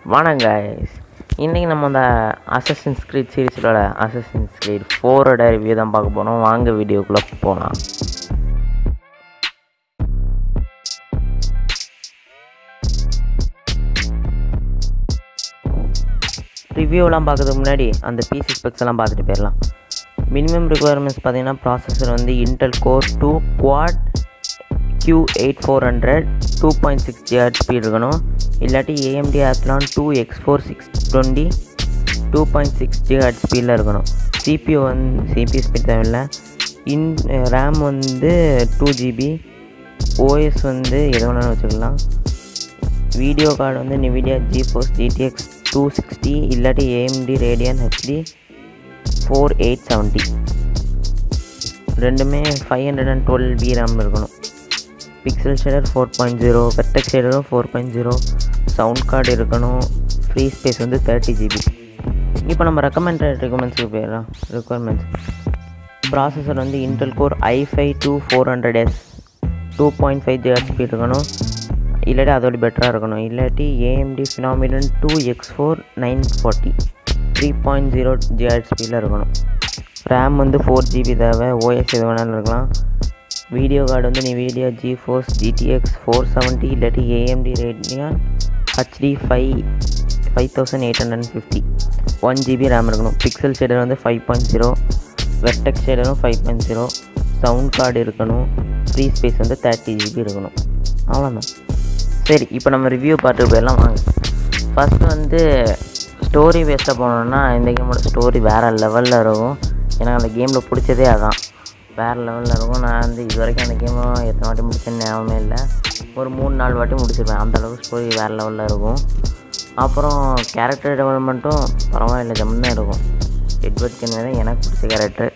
வணக்கம் guys இன்றைக்கி நம்ம அந்த அசசின்ஸ் ஸ்க்ரீட் சீரிஸோட அசசின்ஸ் ஸ்க்ரீட் ஃபோரோட ரிவ்யூ தான் பார்க்க போகிறோம் வாங்க வீடியோக்குள்ளே போகலாம் ரிவ்யூலாம் பார்க்கறதுக்கு முன்னாடி அந்த பிசி ஸ்பெக்ஸ் எல்லாம் பார்த்துட்டு போயிடலாம் மினிமம் ரிக்குவயர்மெண்ட்ஸ் பார்த்தீங்கன்னா ப்ராசஸர் வந்து Intel Core two Quad Q eight four hundred two point six ஜிஆர் ஸ்பீட் இருக்கணும் இல்லாட்டி AMD Athlon two X four six twenty two point six GHz ஸ்பீடில் இருக்கணும் சிபியூ வந்து சிபியூ ஸ்பீட் தேவையில்லை இன் ரேம் வந்து டூ ஜிபி ஓஎஸ் வந்து எது வேணாலும் வச்சுக்கலாம் வீடியோ கார்டு வந்து Nvidia GeForce GTX two sixty இல்லாட்டி AMD Radeon HD four eight seventy ரெண்டுமே five hundred and twelve B RAM இருக்கணும் pixel shader four point zero vertex ஷேடரும் four point zero sound card இருக்கணும் free space வந்து thirty GB இப்போ நம்ம recommended ரெக்குமெண்ட்ஸுக்கு போயிடலாம் ரெக்குவயர்மெண்ட்ஸ் ப்ராசஸர் வந்து Intel Core i five two four hundred S two point five GHz speed இருக்கணும் இல்லாட்டி அதோட பெட்டராக இருக்கணும் இல்லாட்டி AMD Phenom two X four nine forty three point zero GHz ஸ்பீடில் இருக்கணும் ரேம் வந்து ஃபோர் ஜிபி தேவை ஓஎஸ் எது வேணாலும் இருக்கலாம் வீடியோ கார்டு வந்து Nvidia GeForce GTX four seventy இல்லாட்டி AMD Radeon HD five five thousand eight hundred and fifty one GB RAM இருக்கணும் பிக்சல் ஷேடர் வந்து ஃபைவ் பாயிண்ட் ஜீரோ வெர்டெக் ஷேடரும் five point zero sound card இருக்கணும் free space வந்து thirty GB இருக்கணும் அவ்வளோதான் சரி இப்போ நம்ம ரிவ்யூ பார்த்துட்டு போயிடலாம் வாங்க ஃபஸ்ட்டு வந்து ஸ்டோரி பேஸாக போனோம்னா இந்த கேமோட ஸ்டோரி வேறு லெவலில் இருக்கும் எனக்கு அந்த கேமில் பிடிச்சதே அதான் வேறு லெவலில் இருக்கும் நான் வந்து இது வரைக்கும் அந்த கேமை எத்தனை வாட்டி முடிச்சேன்னு ஞாபகமே இல்லை ஒரு மூணு நாலு வாட்டி முடிச்சிருப்பேன் அந்தளவுக்கு ஸ்டோரி வேறு லெவலில் இருக்கும் அப்புறம் கேரக்டர் டெவலப்மெண்ட்டும் பரவாயில்ல ஜம்மு தான் இருக்கும் எட்வர்ட் கென்வே தான் எனக்கு பிடிச்ச கேரக்டர்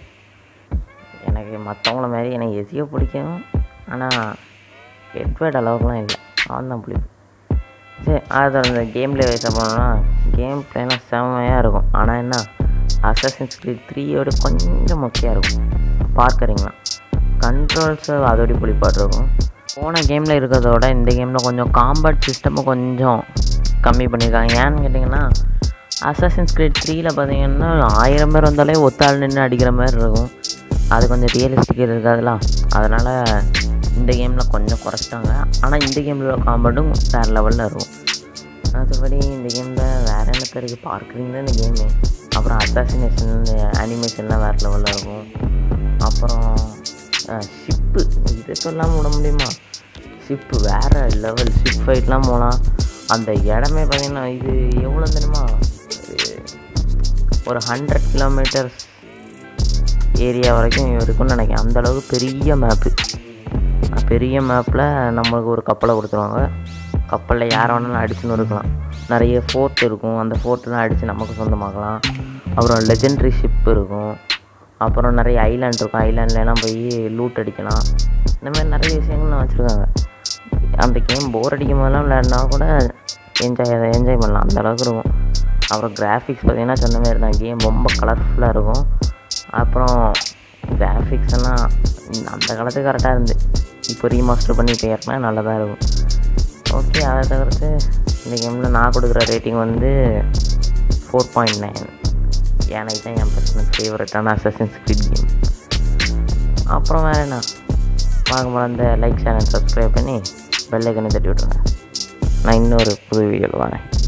எனக்கு மற்றவங்கள மாதிரி எனக்கு எசியோ பிடிக்கும் ஆனால் எட்வர்ட் அளவுக்குலாம் இல்லை அவன் தான் பிடிக்கும் சரி அது அந்த கேம்ல வயசாக போனோம்னா கேம் பிளேலாம் செம்மையாக இருக்கும் ஆனால் என்ன அசசின்ஸ் கிரீட் த்ரீயோட கொஞ்சம் மொக்கையாக இருக்கும் பார்க்குறீங்களா கண்ட்ரோல்ஸ் அதோட புளிப்பாட்டு இருக்கும் போன கேமில் இருக்கிறதோட இந்த கேமில் கொஞ்சம் காம்பேட் சிஸ்டமும் கொஞ்சம் கம்மி பண்ணியிருக்காங்க ஏன்னு கேட்டிங்கன்னா அசசின்ஸ் கிரீட் த்ரீயில் பார்த்தீங்கன்னா ஆயிரம் பேர் வந்தாலே ஒத்தாள் நின்று அடிக்கிற மாதிரி இருக்கும் அது கொஞ்சம் ரியலிஸ்டிக் இருக்காதுலாம் அதனால் இந்த கேமில் கொஞ்சம் குறைச்சிட்டாங்க ஆனால் இந்த கேமில் காம்பேட்டும் வேறு லெவலில் இருக்கும் மற்றபடி இந்த கேமில் வேறு என்ன இருக்குது பார்க்குறீங்க இந்த கேமு அப்புறம் அசாசினேஷன் இந்த அனிமேஷன்லாம் வேறு லெவலில் இருக்கும் அப்புறம் ஷிப்பு இதை சொல்லாமல் விட முடியுமா ஷிப்பு வேறு லெவல் ஷிப் ஃபைட்லாம் போகலாம் அந்த இடமே பார்த்திங்கன்னா இது எவ்வளோ தெரியுமா ஒரு ஹண்ட்ரட் கிலோமீட்டர்ஸ் ஏரியா வரைக்கும் இருக்கும்னு நினைக்கிறேன் அந்தளவுக்கு பெரிய மேப்பு பெரிய மேப்பில் நம்மளுக்கு ஒரு கப்பலை கொடுத்துருவாங்க கப்பலில் யாரை வேணாலும் அடிச்சுன்னு இருக்கலாம் நிறைய ஃபோர்ட் இருக்கும் அந்த ஃபோர்ட்லாம் அடித்து நமக்கு சொந்தமாக்கலாம் அப்புறம் லெஜெண்ட்ரி ஷிப் இருக்கும் அப்புறம் நிறைய ஐலாண்ட் இருக்கும் ஐலாண்ட்லலாம் போய் லூட் அடிக்கலாம் இந்த மாதிரி நிறைய விஷயங்கள்லாம் வச்சுருக்காங்க அந்த கேம் போர் அடிக்கும் போதெல்லாம் விளையாடினா கூட என்ஜாய் என்ஜாய் பண்ணலாம் அந்த அளவுக்கு இருக்கும் அப்புறம் கிராஃபிக்ஸ் பார்த்திங்கன்னா சொன்ன மாதிரி தான் கேம் ரொம்ப கலர்ஃபுல்லாக இருக்கும் அப்புறம் கிராஃபிக்ஸ் எல்லாம் அந்த காலத்துக்கு கரெக்டாக இருந்து இப்போ ரீமாஸ்டர் பண்ணி இப்போ ஏறினா நல்லதாக இருக்கும் ஓகே அதை தவிர்த்து இந்த கேமில் நான் கொடுக்குற ரேட்டிங் வந்து ஃபோர் பாயிண்ட் நைன் எனக்கு தான் என் பர்சனல் ஃபேவரட்டான அசசின்ஸ் ஸ்கிரிட் கேம் அப்புறம் வேறு என்ன பார்க்கும்போது அந்த லைக் சேனல் சப்ஸ்கிரைப் பண்ணி பெல்லைக்கனை தட்டி விட்ருங்க நான் இன்னொரு புது வீடியோவில் வரேன்